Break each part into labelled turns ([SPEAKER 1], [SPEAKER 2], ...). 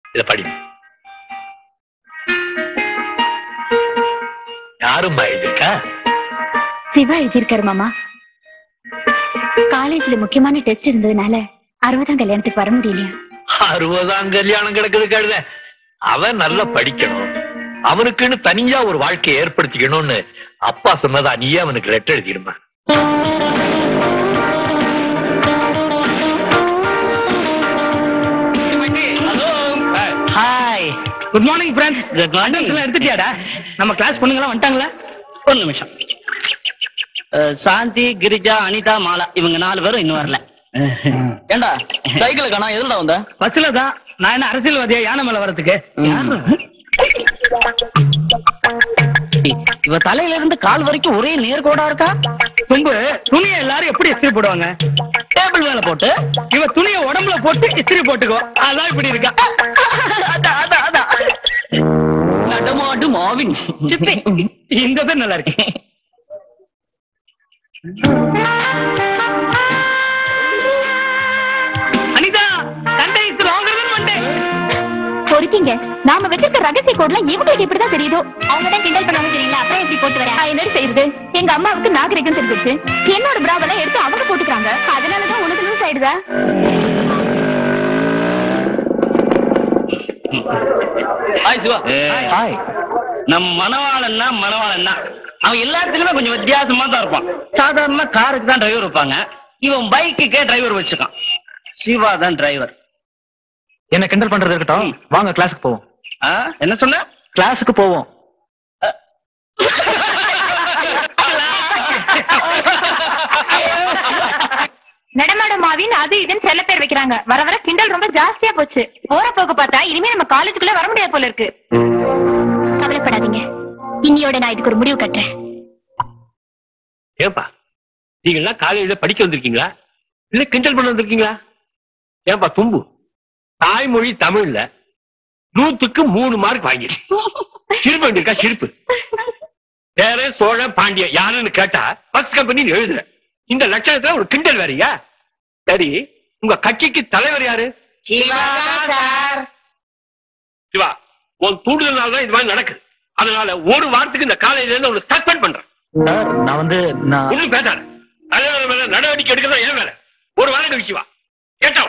[SPEAKER 1] இத படி யாரும்மா எழுதிருக்கா
[SPEAKER 2] சிவா எழுதியிருக்காரு மாமா காலேஜ்ல முக்கியமான டெஸ்ட் இருந்ததுனால அறுபதாம் கல்யாணத்துக்கு வர முடியலையா
[SPEAKER 1] அறுபதாம் கல்யாணம் கிடக்குது கழுத அவன் நல்லா படிக்கணும் அவனுக்குன்னு தனியா ஒரு வாழ்க்கையை ஏற்படுத்திக்கணும்னு அப்பா சொன்னதா நீயே அவனுக்கு லெட்டர் எழுதிருமா
[SPEAKER 3] hi good morning friends attention எல்லாம் எடுத்துட்டியாடா நம்ம கிளாஸ் பொண்ணுங்களா வந்துட்டாங்களா ஒரு நிமிஷம் அஹ், சாந்தி கிரிஜா அனிதா மாலா இவங்க நாலு பேரும் இன்னும் வரல
[SPEAKER 4] ஏண்டா சைக்கிள் காணா எதுலடா வந்த
[SPEAKER 3] பஸ்ல தான் நான் என்ன அரசியல்வாதியா யானை மேல வரதுக்கு
[SPEAKER 4] இவ தலையில இருந்து கால் வரைக்கும் ஒரே நேர்கோடா இருக்கா
[SPEAKER 3] தும்பு துணியை எல்லாரும் எப்படி இஸ்திரி போடுவாங்க
[SPEAKER 4] டேபிள் மேல போட்டு
[SPEAKER 3] இவ துணியை உடம்புல போட்டு இஸ்திரி போட்டுக்கோ அதான் இப்படி இருக்கா
[SPEAKER 4] அதான், அதான், அதான். நடமாடு மாவின்
[SPEAKER 3] இந்த தான் நல்லா இருக்கு அனிதா சண்டை இஸ் லாங்கர் தென் மண்டே
[SPEAKER 2] பொறுக்கீங்க நாம வச்சிருக்க ரகசிய கோட்லாம் இவங்களுக்கு எப்படிதான் தெரியுதோ அவங்க தான் கிண்டல் பண்ணாங்க தெரியல அப்புறம் எப்படி போட்டு வரேன் நான் என்னடி செய்யுது எங்க அம்மாவுக்கு நாகரிகம் தெரிஞ்சிருச்சு என்னோட பிராவெல்லாம் எடுத்து அவங்க போட்டுக்கிறாங்க அதனாலதான் உனக்கு லூஸ் ஆயிடுதா
[SPEAKER 4] ஹாய் சிவா
[SPEAKER 3] ஹாய் நம் மணவாளன்னா மணவாளன்னா அவன் எல்லாத்துக்குமே கொஞ்சம் வித்தியாசமா தான் இருப்பான் சாதாரணமா காருக்கு தான் டிரைவர் வைப்பாங்க இவன் பைக்குக்கே டிரைவர் வச்சிருக்கான் சிவா தான் டிரைவர்
[SPEAKER 5] என்ன கிண்டல் பண்றது இருக்கட்டும் வாங்க கிளாஸுக்கு போவோம்
[SPEAKER 3] என்ன சொன்ன
[SPEAKER 5] கிளாஸுக்கு போவோம்
[SPEAKER 2] நடமாடும் மாவின் அது இதுன்னு செல்ல பேர் வைக்கிறாங்க வர வர கிண்டல் ரொம்ப ஜாஸ்தியா போச்சு போற போக்கு பார்த்தா இனிமே நம்ம காலேஜுக்குள்ள வர முடியாது போல இருக்கு கவலைப்படாதீங்க இன்னியோட நான் இதுக்கு ஒரு முடிவு கட்டுறேன்
[SPEAKER 1] ஏன்பா நீங்களாம் காலையில படிக்க வந்திருக்கீங்களா இல்ல கிண்டல் பண்ண வந்திருக்கீங்களா ஏன்பா தும்பு தாய்மொழி தமிழ்ல நூத்துக்கு மூணு மார்க் வாங்கி சிரிப்பு வேண்டியிருக்கா சிரிப்பு பேர சோழ பாண்டிய யாருன்னு கேட்டா பஸ் கம்பெனின்னு எழுதுற இந்த லட்சணத்துல ஒரு கிண்டல் வேறயா சரி உங்க கட்சிக்கு தலைவர் யாரு சிவா உன் தூண்டுதல்னால தான் இது மாதிரி நடக்குது அதனால ஒரு வாரத்துக்கு இந்த காலேஜ்ல இருந்து உங்களை சஸ்பெண்ட் பண்றேன்
[SPEAKER 5] சார் நான் வந்து நான்
[SPEAKER 1] ஒண்ணும் பேசாத தலைவர் மேல நடவடிக்கை எடுக்கிறதா ஏன் வேலை ஒரு வாரம் கழிச்சு வா கேட்டா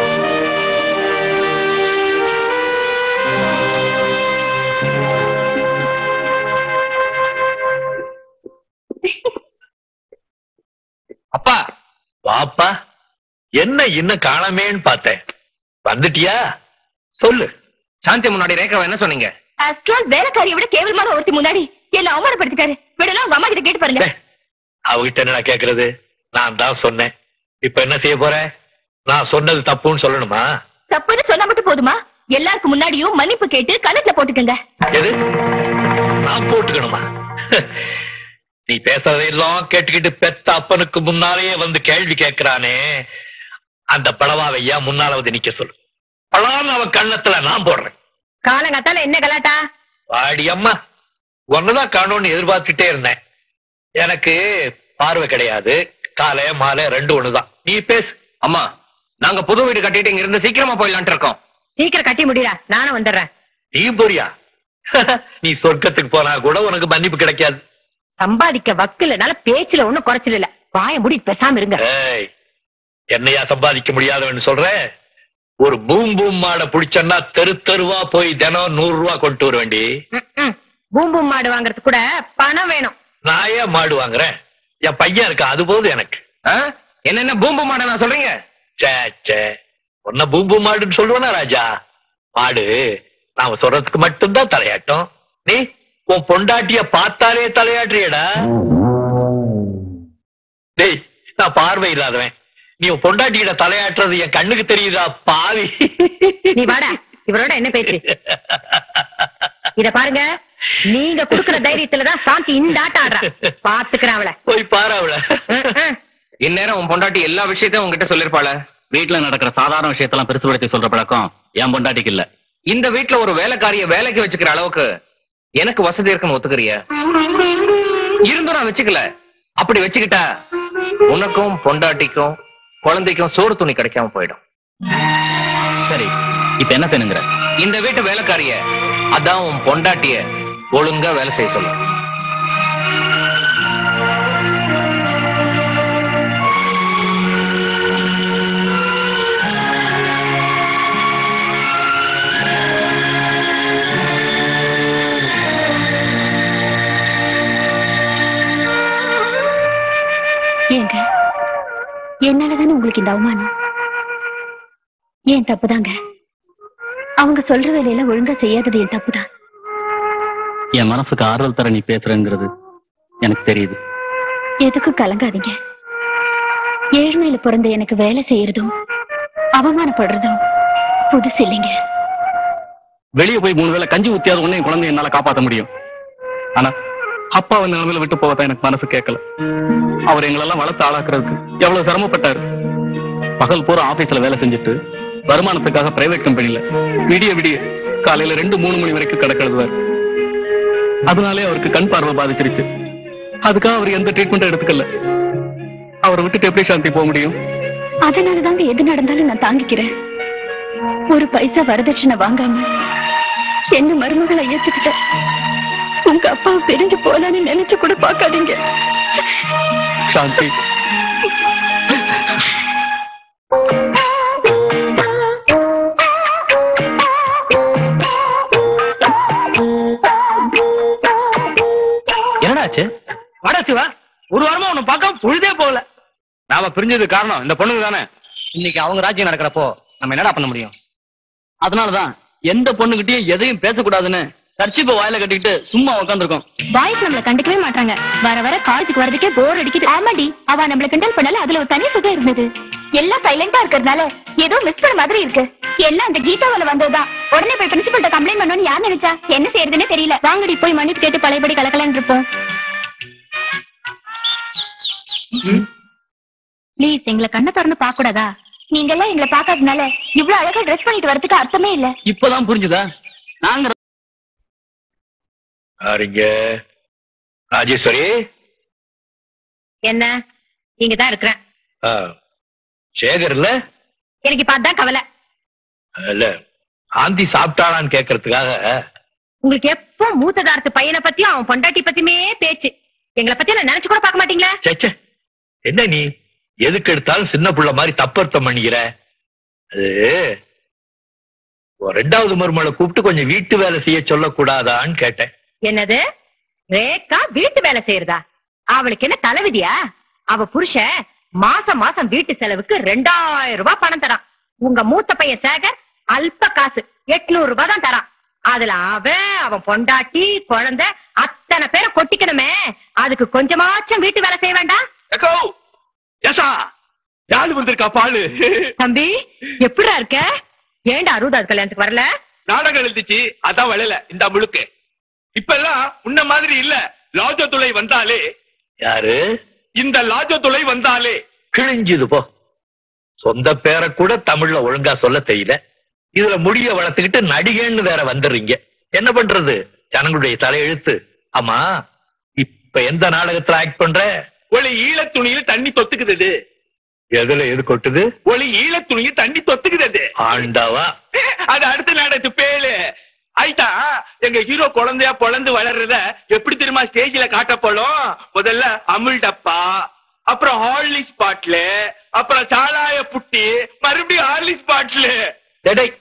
[SPEAKER 4] அப்பா
[SPEAKER 1] வாப்பா என்ன இன்னும் காணமேன்னு பார்த்தேன் வந்துட்டியா சொல்லு
[SPEAKER 4] சாந்தி முன்னாடி ரேகாவை என்ன சொன்னீங்க
[SPEAKER 2] ஆஃப்டர் வேலைக்காரியை விட கேவலமான ஒருத்தி முன்னாடி என்ன அவமானப்படுத்திட்டாரு விடலாம் உங்க அம்மா கிட்ட கேட்டு பாருங்க
[SPEAKER 1] டேய், அவகிட்ட என்னடா கேக்குறது நான் தான் சொன்னேன் இப்ப என்ன செய்ய போற நான் சொன்னது தப்புன்னு சொல்லணுமா
[SPEAKER 2] தப்புன்னு சொன்னா மட்டும் போதுமா எல்லாருக்கும் முன்னாடியும் மன்னிப்பு கேட்டு கணக்குல போட்டுக்கங்க
[SPEAKER 1] எது நான் போட்டுக்கணுமா நீ பேசுறதையெல்லாம் கேட்டுக்கிட்டு பெத்த அப்பனுக்கு முன்னாலேயே வந்து கேள்வி கேட்கிறானே அந்த படவாவையா முன்னால வந்து நிக்க சொல்லு பழான்னு அவன் கண்ணத்துல நான் போடுறேன்
[SPEAKER 2] காலங்காத்தால என்ன கலாட்டா
[SPEAKER 1] வாடி அம்மா ஒன்னதான் காணோம்னு எதிர்பார்த்துட்டே இருந்தேன் எனக்கு பார்வை கிடையாது காலை மாலை ரெண்டு ஒண்ணுதான் நீ பேசு
[SPEAKER 4] அம்மா நாங்க புது வீடு கட்டிட்டு இங்க இருந்து சீக்கிரமா போயிடலான்ட்டு இருக்கோம்
[SPEAKER 2] சீக்கிரம் கட்டி முடிடா நானும் வந்துடுறேன்
[SPEAKER 1] நீ போறியா நீ சொர்க்கத்துக்கு போனா கூட உனக்கு மன்னிப்பு கிடைக்காது
[SPEAKER 2] சம்பாதிக்க வக்குலனால பேச்சுல ஒண்ணும் குறைச்சல இல்ல வாய முடி பேசாம இருங்க
[SPEAKER 1] ஏய் என்னையா சம்பாதிக்க முடியாதவன்னு சொல்ற ஒரு பூம் பூம் மாடை புடிச்சன்னா தெரு தெருவா போய் தினம் நூறு ரூபா கொண்டு வர வேண்டி
[SPEAKER 2] பூம் பூம் மாடு வாங்குறதுக்கு கூட பணம் வேணும்
[SPEAKER 1] நான் ஏன் மாடு வாங்குறேன் என் பையன் இருக்கா அது போதும் எனக்கு
[SPEAKER 4] ஆ? என்னென்ன பூம்பு மாட நான் சொல்றீங்க
[SPEAKER 1] சே சே உன்ன பூம் பூம் மாடுன்னு சொல்லுவேனா ராஜா மாடு நாம சொல்றதுக்கு மட்டும்தான் தலையாட்டம் நீ உன் பொண்டாட்டிய பார்த்தாலே தலையாட்டுறியடா டேய் நான் பார்வை இல்லாதவன் நீ உன் பொண்டாட்டியிட தலையாட்டுறது என் கண்ணுக்கு தெரியுதா பாவி
[SPEAKER 2] நீ வாடா இவரோட என்ன பேச்சு இத பாருங்க நீங்க குடுக்குற தைரியத்துலதான் சாந்தி இந்த ஆட்டம் ஆடுறா பாத்துக்கிறேன் அவளை
[SPEAKER 1] போய் பாரு அவள
[SPEAKER 4] இந்நேரம் உன் பொண்டாட்டி எல்லா விஷயத்தையும் உங்ககிட்ட சொல்லிருப்பாள
[SPEAKER 5] வீட்டுல நடக்கிற சாதாரண விஷயத்தெல்லாம் பெருசுபடுத்தி சொல்ற பழக்கம் என் பொண்டாட்டிக்கு இல்ல
[SPEAKER 4] இந்த வீட்ல ஒரு வேலைக்காரிய வேலைக்கு வச்சுக்கிற அளவுக்கு எனக்கு வசதி இருக்குன்னு ஒத்துக்கிறிய இருந்தும் நான் வச்சுக்கல அப்படி வச்சுக்கிட்டா உனக்கும் பொண்டாட்டிக்கும் குழந்தைக்கும் சோறு துணி கிடைக்காம போயிடும்
[SPEAKER 5] சரி இப்ப என்ன செய்யணுங்கிற
[SPEAKER 4] இந்த வீட்டு வேலைக்காரிய அதான் உன் பொண்டாட்டிய ஒழுங்கா வேலை செய்ய சொல்லு
[SPEAKER 2] ஏங்க என்னாலதானே உங்களுக்கு இந்த அவமானம் ஏன் தப்புதாங்க அவங்க சொல்ற வேலையெல்லாம் ஒழுங்கா செய்யாதது என் தப்புதான்
[SPEAKER 5] என் மனசுக்கு ஆறுதல் தர நீ பேசுறங்கிறது எனக்கு தெரியுது
[SPEAKER 2] எதுக்கும் கலங்காதீங்க ஏழ்மையில பிறந்த எனக்கு வேலை செய்யறதும் அவமானப்படுறதும் புதுசு இல்லைங்க
[SPEAKER 5] வெளியே போய் மூணு வேளை கஞ்சி ஊத்தியாத உடனே என் குழந்தைய என்னால காப்பாத்த முடியும் ஆனா அப்பா வந்து நிலைமையில விட்டு போகத்தான் எனக்கு மனசு கேட்கல அவர் எங்களெல்லாம் வளர்த்து ஆளாக்குறதுக்கு எவ்வளவு சிரமப்பட்டாரு பகல் பூரா ஆபீஸ்ல வேலை செஞ்சுட்டு வருமானத்துக்காக பிரைவேட் கம்பெனில விடிய விடிய காலையில ரெண்டு மூணு மணி வரைக்கும் கிடக்கிறது அதனாலே அவருக்கு கண் பார்வை பாதிச்சிருச்சு அதுக்காக அவர் எந்த ட்ரீட்மெண்ட்டும் எடுத்துக்கல அவரை விட்டுட்டு எப்படி சாந்தி போக முடியும்
[SPEAKER 2] அதனாலதாங்க எது நடந்தாலும் நான் தாங்கிக்கிறேன் ஒரு பைசா வரதட்சணை வாங்காம என்ன மருமகளை ஏத்துக்கிட்ட உங்க அப்பாவை பிரிஞ்சு போலான்னு நினைச்சு கூட பார்க்காதீங்க
[SPEAKER 5] சாந்தி
[SPEAKER 4] என்னடாச்சு
[SPEAKER 3] வாடா சிவா ஒரு வாரமா உன்னை பார்க்க பொழுதே போகல
[SPEAKER 4] நாம பிரிஞ்சது காரணம் இந்த பொண்ணுங்க தானே
[SPEAKER 3] இன்னைக்கு அவங்க ராஜ்யம் நடக்கிறப்போ நம்ம என்னடா பண்ண முடியும்
[SPEAKER 5] அதனாலதான் எந்த பொண்ணுகிட்டயும் எதையும் பேசக்கூடாதுன்னு கர்ச்சிப்ப வாயில கட்டிக்கிட்டு சும்மா உட்காந்துருக்கோம்
[SPEAKER 2] பாய்ஸ் நம்மள கண்டுக்கவே மாட்டாங்க வர வர காலேஜுக்கு வரதுக்கே போர் அடிக்குது ஆமாடி அவ நம்மள கிண்டல் பண்ணல அதுல ஒரு தனி சுகம் இருந்தது எல்லாம் சைலண்டா இருக்கறதுனால ஏதோ மிஸ் பண்ண மாதிரி இருக்கு எல்லாம் அந்த கீதாவில வந்ததுதான் உடனே போய் பிரின்சிபல்ட்ட கம்ப்ளைண்ட் பண்ணணும்னு யார் நினைச்சா என்ன செய்யறதுன்னே தெரியல வாங்கடி போய் மன்னிப்பு கேட்டு பழையபடி கலக்கலன்னு இருப்போம் ப்ளீஸ் எங்களை கண்ணை திறந்து பார்க்க கூடாதா நீங்க எல்லாம் எங்களை பார்க்காதனால இவ்வளவு அழகா ட்ரெஸ் பண்ணிட்டு வரதுக்கு அர்த்தமே இல்ல
[SPEAKER 5] இப்பதான் புரிஞ்சுதா நாங்க
[SPEAKER 1] யாரிங்க ராஜேஸ்வரி
[SPEAKER 2] என்ன நீங்க தான் இருக்கிறேன்
[SPEAKER 1] ஆ, சேகர் இல்ல
[SPEAKER 2] எனக்கு இப்ப அதான் கவலை
[SPEAKER 1] இல்ல ஆந்தி சாப்பிட்டாளான்னு கேக்குறதுக்காக
[SPEAKER 2] உங்களுக்கு எப்போ மூத்ததாரத்து பையனை பத்தியும் அவன் பொண்டாட்டி பத்தியுமே பேச்சு எங்களை பத்தி எல்லாம் நினைச்சு கூட பார்க்க மாட்டீங்களா
[SPEAKER 1] சேச்சே என்ன நீ எதுக்கு எடுத்தாலும் சின்ன புள்ள மாதிரி தப்பர்த்தம் பண்ணிக்கிற அது உன் ரெண்டாவது மருமகளை கூப்பிட்டு கொஞ்சம் வீட்டு வேலை செய்ய சொல்லக்கூடாதான்னு கேட்டேன்
[SPEAKER 2] என்னது ரேகா வீட்டு வேலை செய்யறதா அவளுக்கு என்ன தலைவிதியா அவ புருஷன் மாசம் மாசம் வீட்டு செலவுக்கு ரெண்டாயிரம் ரூபாய் பணம் தரான் உங்க மூத்த பையன் சேகர் அல்ப காசு எட்நூறு ரூபாய் தான் தரான் அதுல அவன் அவன் பொண்டாட்டி குழந்தை அத்தனை பேரை கொட்டிக்கணுமே அதுக்கு கொஞ்சமாச்சும் வீட்டு வேலை செய்ய வேண்டாம்
[SPEAKER 1] ஏக்கோ ஏசா யாரு வந்திருக்கா பாலு
[SPEAKER 2] தம்பி எப்படிடா இருக்க ஏன்டா அறுபதாவது கல்யாணத்துக்கு வரல
[SPEAKER 6] நாடகம் எழுதிச்சு அதான் வளையல இந்த முழுக்கு இப்ப எல்லாம் உன்ன மாதிரி இல்ல லாஜோ துளை வந்தாலே
[SPEAKER 1] யாரு
[SPEAKER 6] இந்த லாஜோ துளை வந்தாலே
[SPEAKER 1] கிழிஞ்சுது போ சொந்த பேரை கூட தமிழ்ல ஒழுங்கா சொல்ல தெரியல இதுல முடிய வளர்த்துக்கிட்டு நடிகைன்னு வேற வந்துடுறீங்க என்ன பண்றது ஜனங்களுடைய தலையெழுத்து ஆமா இப்ப எந்த நாடகத்துல ஆக்ட் பண்ற
[SPEAKER 6] ஒளி ஈழத் துணியில தண்ணி தொத்துக்குது
[SPEAKER 1] எதுல எது கொட்டுது
[SPEAKER 6] ஒளி ஈழத் துணியில தண்ணி தொத்துக்குது
[SPEAKER 1] ஆண்டவா
[SPEAKER 6] அது அடுத்த நாடகத்து பேரு ஆயிட்டா எங்க ஹீரோ குழந்தையா பொழந்து வளர்றத எப்படி தெரியுமா ஸ்டேஜ்ல காட்ட போலும் முதல்ல அமுல் டப்பா அப்புறம் ஹார்லிக்ஸ் பாட்டிலு அப்புறம் சாலாய புட்டி மறுபடியும் ஹார்லிக்ஸ் பாட்டிலு
[SPEAKER 1] டேய்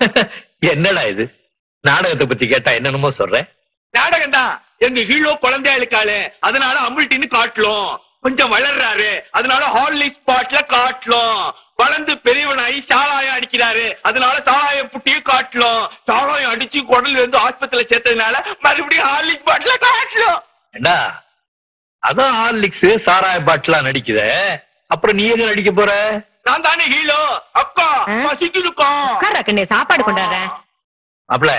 [SPEAKER 1] என்னடா இது நாடகத்தை பத்தி கேட்டா என்னென்னமோ சொல்றேன்
[SPEAKER 6] நாடகம் தான் எங்க ஹீரோ குழந்தையா இருக்காளே அதனால அமுல் டின்னு காட்டலும் கொஞ்சம் வளர்றாரு அதனால ஹார்லிக்ஸ் பாட்டில காட்டலும் வளர்ந்து பெரியவனாயி சாராயம் அடிக்கிறாரு அதனால சாராயம் புட்டியும் காட்டலும் சாராயம் அடிச்சு குடல் வந்து ஆஸ்பத்திரியில சேர்த்ததுனால மறுபடியும் ஹார்லிக்ஸ் பாட்டில காட்டலும்
[SPEAKER 1] ஏண்டா அதான் ஹார்லிக்ஸ் சாராய பாட்டுலாம் நடிக்குத அப்புறம் நீ எங்க நடிக்க போற
[SPEAKER 6] நான் தானே ஹீரோ அக்கா பசிக்குதுக்கா
[SPEAKER 2] கண்ணே சாப்பாடு கொண்டாடுறேன்
[SPEAKER 1] அப்பல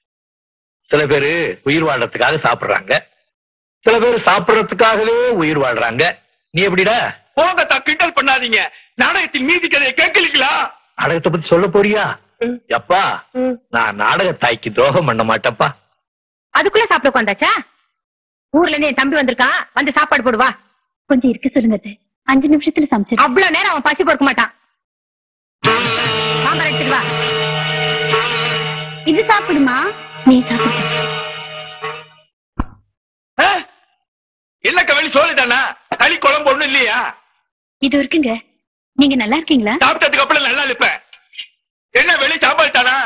[SPEAKER 1] சில பேரு உயிர் வாழ்றதுக்காக சாப்பிடுறாங்க சில பேர் சாப்பிடுறதுக்காகவே உயிர் வாழ்றாங்க நீ எப்படிடா
[SPEAKER 6] போங்க தா கிண்டல் பண்ணாதீங்க நாடகத்தின் மீதி கதையை கேட்கலீங்களா
[SPEAKER 1] நாடகத்தை பத்தி சொல்ல போறியா எப்பா நான் நாடக தாய்க்கு துரோகம் பண்ண மாட்டேப்பா
[SPEAKER 2] அதுக்குள்ள சாப்பிட உட்காந்தாச்சா ஊர்ல இருந்து என் தம்பி வந்திருக்கான் வந்து சாப்பாடு போடுவா கொஞ்சம் இருக்க சொல்லுங்க அத்தை. அஞ்சு நிமிஷத்துல சமைச்சு அவ்வளவு நேரம் அவன் பசி பொறுக்க மாட்டான் சாம்பார் எடுத்துட்டு வா இது சாப்பிடுமா நீ சாப்பிடு
[SPEAKER 6] ஆ? என்ன கவனி சோழுதானா களி குழம்பு ஒண்ணும் இல்லையா
[SPEAKER 2] இது இருக்குங்க நீங்க நல்லா இருக்கீங்களா
[SPEAKER 6] சாப்பிட்டதுக்கு அப்புறம் நல்லா இருப்பேன் என்ன வெளி சாப்பாடு தானா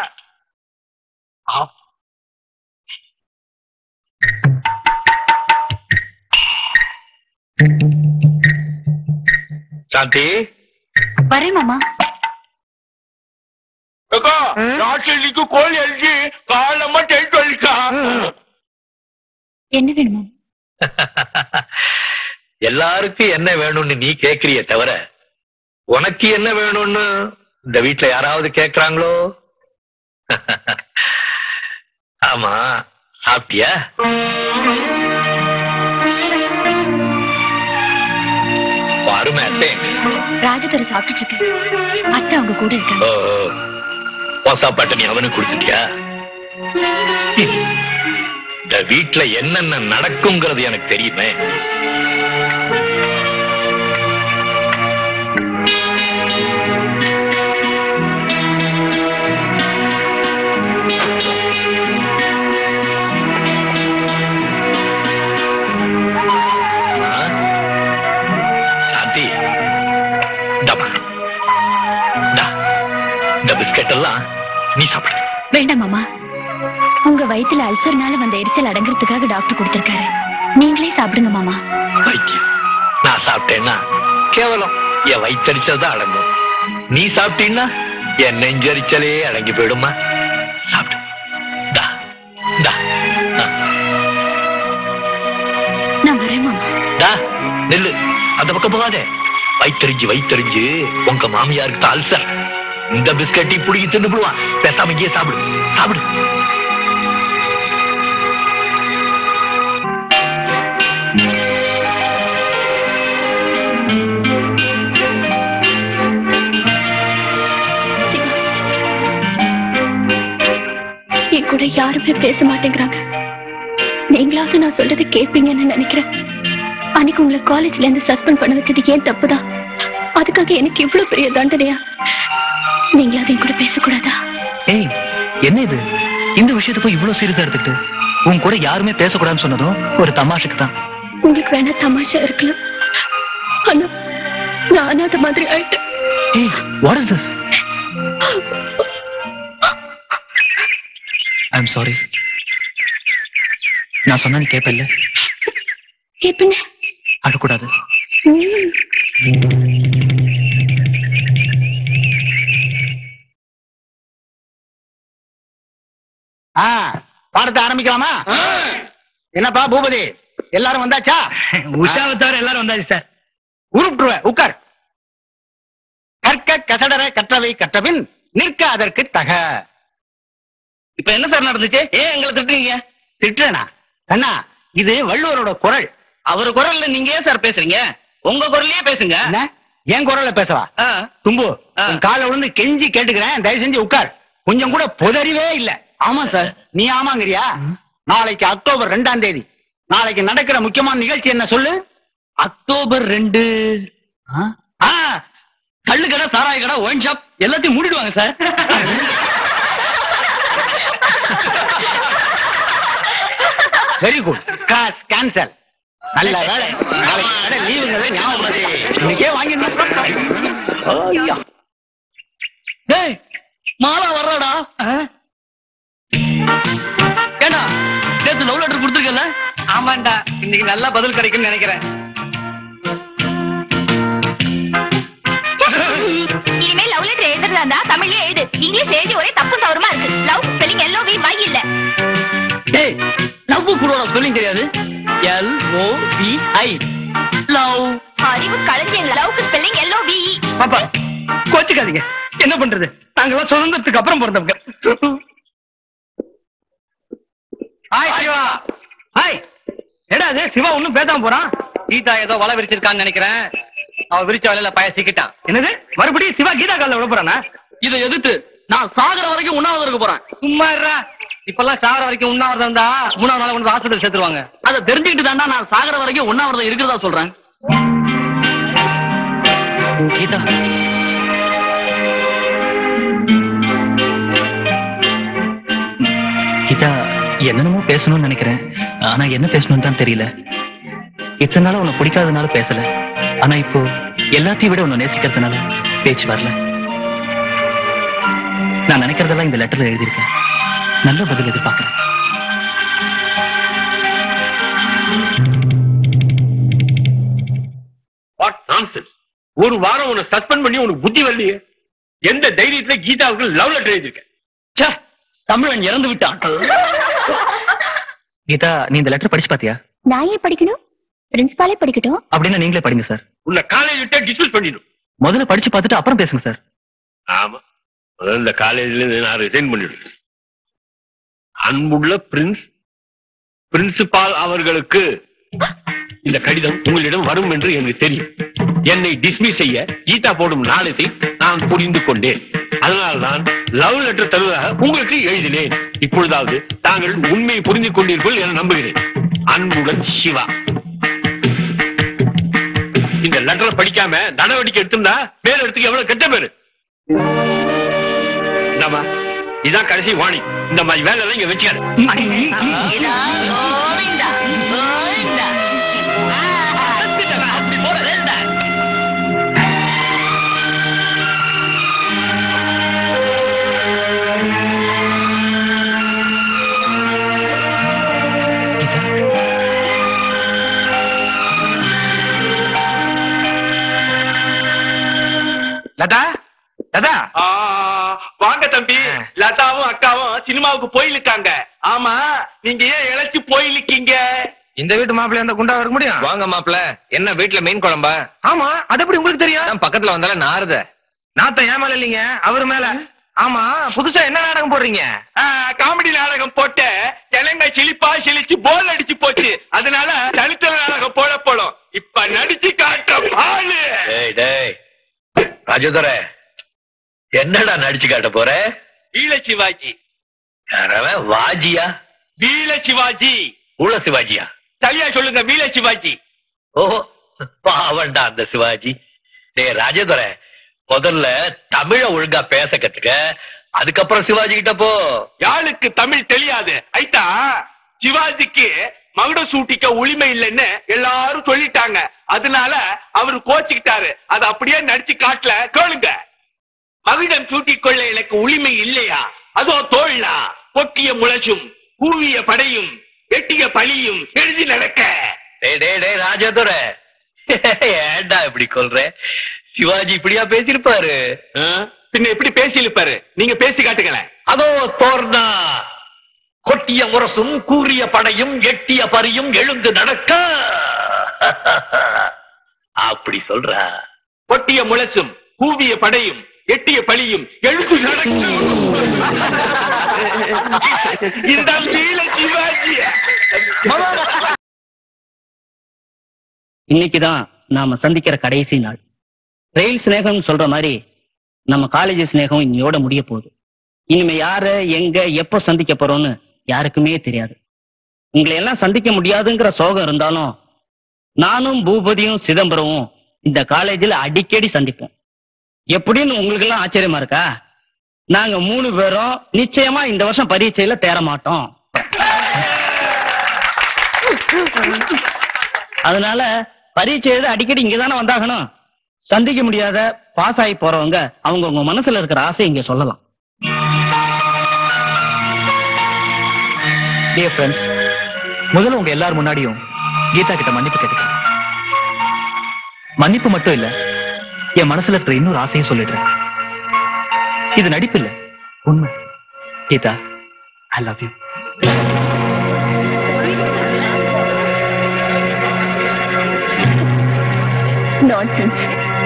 [SPEAKER 1] சாந்தி
[SPEAKER 2] வரேன் மாமா
[SPEAKER 6] அக்கா ராத்திரிக்கு கோழி அடிச்சு காலமா டென்ட் வலிக்கா
[SPEAKER 2] என்ன வேணுமா
[SPEAKER 1] எல்லாருக்கும் என்ன வேணும்னு நீ கேக்குறிய தவிர உனக்கு என்ன வேணும்னு இந்த வீட்ல யாராவது கேக்குறாங்களோ ஆமா சாப்பிட்டியா அருமை அத்தை
[SPEAKER 2] ராஜதுரை சாப்பிட்டுட்டு இருக்கு அத்தை அவங்க கூட இருக்காங்க
[SPEAKER 1] ஓ ஓ. மோசா பட்டணி அவனுக்கு கொடுத்துட்டியா இந்த வீட்ல என்னென்ன நடக்குங்கிறது எனக்கு தெரியுமே ஆ? சாந்தி இந்தாம்மா. இந்தா. இந்த பிஸ்கட் எல்லாம் நீ சாப்பிடு
[SPEAKER 2] வேண்டாம் மாமா உங்க வயித்துல அல்சர்னால வந்த எரிச்சல் அடங்குறதுக்காக டாக்டர் கொடுத்திருக்காரு நீங்களே சாப்பிடுங்க மாமா
[SPEAKER 1] வைத்தியம் நான் சாப்பிட்டேன்னா கேவலம் என் வயிற்றறிச்சல் தான் அடங்கும் நீ சாப்பிட்டீன்னா என் நெஞ்சரிச்சலே அடங்கி போயிடுமா சாப்பிடு இந்தா, இந்தா, ஆ,
[SPEAKER 2] நான் வரேன் மாமா
[SPEAKER 1] இந்தா, நில்லு அந்த பக்கம் போகாதே வயிற்றறிஞ்சு வயிற்றறிஞ்சு உங்க மாமியாருக்கு தான் அல்சர் இந்த பிஸ்கட்டி புடிங்கி தின்னு விடுவான் பேசாம இங்கேயே சாப்பிடு சாப்பிடு
[SPEAKER 2] என் கூட யாருமே பேச மாட்டேங்கிறாங்க நீங்களாவது நான் சொல்றது கேட்பீங்கன்னு நினைக்கிறேன் அன்னைக்கு உங்களை காலேஜ்ல இருந்து சஸ்பெண்ட் பண்ண வச்சது ஏன் தப்புதான் அதுக்காக எனக்கு இவ்வளவு பெரிய தண்டனையா நீங்களாவது என் கூட பேசக்கூடாதா
[SPEAKER 5] ஏய் என்ன இது இந்த விஷயத்தை போய் இவ்வளவு சீரியஸா எடுத்துக்கிட்டு உன் கூட யாருமே பேசக்கூடாதுன்னு சொன்னதும் ஒரு தமாஷுக்கு தான்
[SPEAKER 2] உங்களுக்கு வேணா தமாஷா இருக்கலாம் ஆனா நான் அனாதை மாதிரி ஆயிட்டேன்
[SPEAKER 5] ஏய் what is this I am sorry நான் சொன்னா நீ கேட்பல்ல
[SPEAKER 2] கேப்பண்ண
[SPEAKER 5] அழக்கூடாது
[SPEAKER 3] ஆ பாடத்தை ஆரம்பிக்கலாமா என்னப்பா பூபதி எல்லாரும் வந்தாச்சா
[SPEAKER 5] உஷாவை தவிர எல்லாரும் வந்தாச்சு சார்
[SPEAKER 3] உருட்டுருவேன் உட்கார் கற்க கசடர கற்றவை கற்றபின் நிற்க அதற்கு தக இப்ப என்ன சார் நடந்துச்சு ஏன் எங்களை திட்டுறீங்க திட்டுறேனா அண்ணா இது வள்ளுவரோட குரல் அவர் குரல்ல நீங்க ஏன் சார் பேசுறீங்க உங்க குரல்லயே பேசுங்க என் குரல்ல பேசவா தும்பு உன் கால விழுந்து கெஞ்சி கேட்டுக்கிறேன் தயவு செஞ்சு உட்கார் கொஞ்சம் கூட புதறிவே இல்ல ஆமா சார் நீ ஆமாங்கிறியா நாளைக்கு அக்டோபர் ரெண்டாம் தேதி நாளைக்கு நடக்கிற முக்கியமான நிகழ்ச்சி என்ன சொல்லு அக்டோபர் ரெண்டு கள்ளு கடை சாராய கடை ஒயின் ஷாப் எல்லாத்தையும் மூடிடுவாங்க sir very good cause cancel நல்ல வேலை நாளைக்கு கடை லீவுங்கிறத ஞாபகம் வச்சு. இன்னைக்கே வாங்கிடணும் டேய் மாலா வர்றாடா ஏண்டா நேத்து லவ் லெட்டர் கொடுத்துருக்கல ஆமாண்டா இன்னைக்கு நல்ல பதில் கிடைக்கும்னு நினைக்கிறேன்
[SPEAKER 2] இனிமே லவ் லெட்டர் எழுதுறதா இருந்தா தமிழ்லயே எழுது இங்கிலீஷ்ல எழுதி ஒரே தப்பு தவறுமா இருக்கு love spelling L O V Y இல்ல
[SPEAKER 3] டேய் லவ் கூட ஸ்பெல்லிங் தெரியாது L O V I love
[SPEAKER 2] அறிவு களஞ்சியங்கள லவ்க்கு ஸ்பெல்லிங் எல்லோ வி
[SPEAKER 3] பாப்பா கோச்சுக்காதீங்க என்ன பண்றது நாங்கெல்லாம் சுதந்திரத்துக்கு அப்புறம் பிறந்தவங்க ஹாய் சிவா ஹாய் என்னடா அது சிவா ஒண்ணும் பேசாம போறான் கீதா ஏதோ வலை விரிச்சிருக்கான்னு நினைக்கிறேன் அவ விரிச்ச வலையில பய சிக்கிட்டான் என்னது மறுபடியும் சிவா கீதா காலில் விட போறானா இதை எதிர்த்து நான் சாகுற வரைக்கும் உண்ணாவிரதம் இருக்க போறேன் சும்மா இருடா இப்பெல்லாம் சாகுற வரைக்கும் உண்ணாவிரதம் இருந்தா மூணாவது நாள் கொண்டு ஹாஸ்பிட்டல் சேர்த்துருவாங்க அதை தெரிஞ்சுக்கிட்டு தாண்டா நான் சாகுற வரைக்கும் உண்ணாவிரதம் இருக்கிறதா சொல்றேன் கீதா
[SPEAKER 5] கீதா என்னென்னமோ பேசணும்னு நினைக்கிறேன் ஆனா என்ன பேசணும்னு தான் தெரியல இத்தனை நாளா உன்னை பிடிக்காதனால பேசல ஆனா இப்போ எல்லாத்தையும் விட உன்னை நேசிக்கிறதுனால பேச்சு வரல நான் நினைக்கிறதெல்லாம் இந்த லெட்டர்ல எழுதியிருக்கேன் நல்ல பதில் எதிர்பார்க்கிறேன்
[SPEAKER 1] வாட் நான்சென்ஸ் ஒரு வாரம் உன்னை சஸ்பெண்ட் பண்ணி உனக்கு புத்தி வரலையே எந்த தைரியத்துல கீதாவுக்கு லவ் லெட்டர் எழுதியிருக்க
[SPEAKER 5] ச்சே, தமிழன் இறந்து விட்டான் கீதா நீ இந்த லெட்டர் படிச்சு பாத்தியா
[SPEAKER 2] நான் ஏன் படிக்கணும் பிரின்சிபாலே படிக்கட்டும்
[SPEAKER 5] அப்படின்னா நீங்களே படிங்க சார்
[SPEAKER 1] உன்னை காலேஜ் விட்டே டிஸ்மிஸ் பண்ணிடும்
[SPEAKER 5] முதல்ல படிச்சு பார்த்துட்டு அப்புறம் பேசுங்க சார்
[SPEAKER 1] ஆமா முதல்ல இந்த காலேஜ்ல இருந்து நான் ரிசைன் பண்ணிடுறேன் அன்புள்ள பிரின்ஸ் பிரின்சிபால் அவர்களுக்கு இந்த கடிதம் உங்களிடம் வரும் என்று எனக்கு தெரியும் என்னை டிஸ்மிஸ் செய்ய கீதா போடும் நாளத்தை நான் புரிந்து கொண்டேன் அதனால்தான் லவ் லெட்டர் தருவதாக உங்களுக்கு எழுதினேன் இப்பொழுதாவது தாங்கள் உண்மையை புரிந்து கொண்டீர்கள் என நம்புகிறேன் அன்புடன் சிவா இந்த லெட்டரை படிக்காம நடவடிக்கை எடுத்திருந்தா மேல இடத்துக்கு எவ்வளவு கெட்ட பேரு இந்தாம்மா இதான் கடைசி வாணி இந்த மாதிரி வேலை எல்லாம் இங்க வச்சுக்காரு
[SPEAKER 4] லதா லதா
[SPEAKER 6] ஆ, வாங்க தம்பி லதாவும் அக்காவும் சினிமாவுக்கு போயிருக்காங்க ஆமா நீங்க ஏன் இழைச்சு போயிருக்கீங்க
[SPEAKER 4] இந்த வீட்டு மாப்பிள்ளை அந்த குண்டா இருக்க முடியும் வாங்க மாப்பிள்ள என்ன வீட்டுல மீன் குழம்பா ஆமா அது எப்படி உங்களுக்கு தெரியும் நான் பக்கத்துல வந்தால நாருத நாத்தம் ஏன் மேல இல்லீங்க அவரு மேல ஆமா புதுசா என்ன நாடகம் போடுறீங்க
[SPEAKER 6] ஆ, காமெடி நாடகம் போட்ட ஜனங்க சிலிப்பா சிலிச்சு போல் அடிச்சு போச்சு அதனால தனித்தல நாடகம் போட போடும் இப்ப நடிச்சு காட்டுற பாலு
[SPEAKER 1] டேய் டேய் ராஜதுரை என்னடா நடிச்சு காட்ட போற
[SPEAKER 6] வீல சிவாஜி
[SPEAKER 1] யாரவன் வாஜியா
[SPEAKER 6] வீல சிவாஜி
[SPEAKER 1] உள்ள சிவாஜியா
[SPEAKER 6] சரியா சொல்லுங்க வீல சிவாஜி
[SPEAKER 1] ஓஹோ பாவண்டா அந்த சிவாஜி டேய் ராஜதுரை முதல்ல தமிழ ஒழுங்கா பேச கத்துக்க அதுக்கப்புறம் சிவாஜி கிட்ட போ
[SPEAKER 6] யாருக்கு தமிழ் தெரியாது ஐட்டா சிவாஜிக்கு மகுட சூட்டிக்க உரிமை இல்லைன்னு எல்லாரும் சொல்லிட்டாங்க அதனால அவரு கோச்சுக்கிட்டாரு அது அப்படியே நடிச்சு காட்டல கேளுங்க மகுடம் சூட்டிக் கொள்ள எனக்கு உரிமை இல்லையா அதோ தோழா பொக்கிய முழசும் கூவிய படையும் வெட்டிய பலியும் எழுதி நடக்க
[SPEAKER 1] டேய் டேய் டேய் ராஜதுரை ஏன்டா இப்படி கொல்ற சிவாஜி இப்படியா பேசியிருப்பாரு
[SPEAKER 6] ஆ? பின்ன எப்படி பேசியிருப்பாரு நீங்க பேசி காட்டுங்களேன்
[SPEAKER 1] அதோ தோர்னா கொட்டிய முரசும் கூறிய படையும் எட்டிய பரியும் எழுந்து நடக்க அப்படி சொல்றா
[SPEAKER 6] பொட்டிய முழசும் கூவிய படையும் எட்டிய பலியும் எழுந்து நடக்க இந்த வீல சிவாஜி
[SPEAKER 3] இன்னைக்குதான் நாம சந்திக்கிற கடைசி நாள் ரயில் சிநேகம் சொல்ற மாதிரி நம்ம காலேஜ் சிநேகம் இன்னையோட முடிய போகுது இனிமே யார எங்க எப்ப சந்திக்க போறோம்னு யாருக்குமே தெரியாது உங்களை எல்லாம் சந்திக்க முடியாதுங்கிற சோகம் இருந்தாலும் நானும் பூபதியும் சிதம்பரமும் இந்த காலேஜில் அடிக்கடி சந்திப்போம் எப்படின்னு உங்களுக்கு எல்லாம் ஆச்சரியமா இருக்கா நாங்க மூணு பேரும் நிச்சயமா இந்த வருஷம் பரீட்சையில தேர மாட்டோம் அதனால பரீட்சை எழுத அடிக்கடி இங்க தானே வந்தாகணும் சந்திக்க முடியாத பாஸ் ஆகி போறவங்க அவங்க உங்க மனசுல இருக்கிற ஆசை இங்க சொல்லலாம்
[SPEAKER 5] டியர் ஃப்ரெண்ட்ஸ் முதல்ல உங்க எல்லார் முன்னாடியும் கீதா கிட்ட மன்னிப்பு கேட்டுக்கிறேன் மன்னிப்பு மட்டும் இல்ல என் மனசுல இருக்கிற இன்னொரு ஆசையும் சொல்லிடுறேன் இது நடிப்பு இல்ல உண்மை Geetha I love you
[SPEAKER 2] nonsense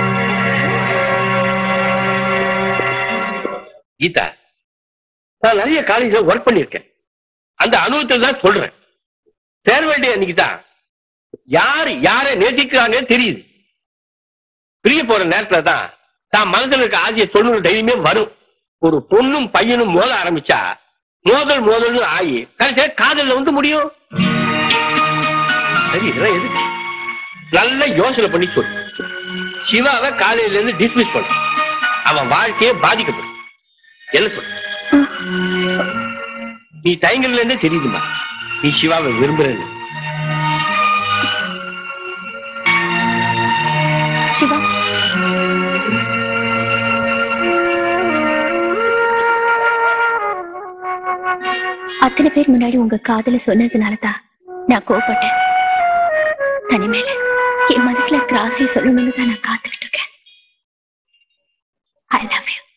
[SPEAKER 1] Geetha நான் நிறைய காலேஜ்ல ஒர்க் பண்ணிருக்கேன் அந்த அனுபவத்தில் தான் சொல்றேன் சேர வேண்டிய அன்னைக்கு தான் யார் யாரை நேசிக்கிறாங்கன்னு தெரியுது பிரிய போற நேரத்துல தான் தான் மனசுல இருக்க ஆசையை சொல்லணும் தைரியமே வரும் ஒரு பொண்ணும் பையனும் மோத ஆரம்பிச்சா மோதல் மோதல்னு ஆகி கடைசியா காதல்ல வந்து முடியும் சரி இதெல்லாம் எதுக்கு நல்ல யோசனை பண்ணி சொல்லு சிவாவை காலையில இருந்து டிஸ்மிஸ் பண்ணு அவன் வாழ்க்கையே பாதிக்கப்படும் என்ன சொல்லு நீ தயங்கல்ல இருந்தே தெரியுதுமா நீ சிவாவை விரும்புறது
[SPEAKER 2] சிவா அத்தனை பேர் முன்னாடி உங்க காதல சொன்னதுனாலதான் நான் கோவப்பட்டேன் தனிமேல என் மனசுல இருக்கிற ஆசையை சொல்லணும்னு தான் நான் காத்துக்கிட்டு இருக்கேன் ஐ லவ் யூ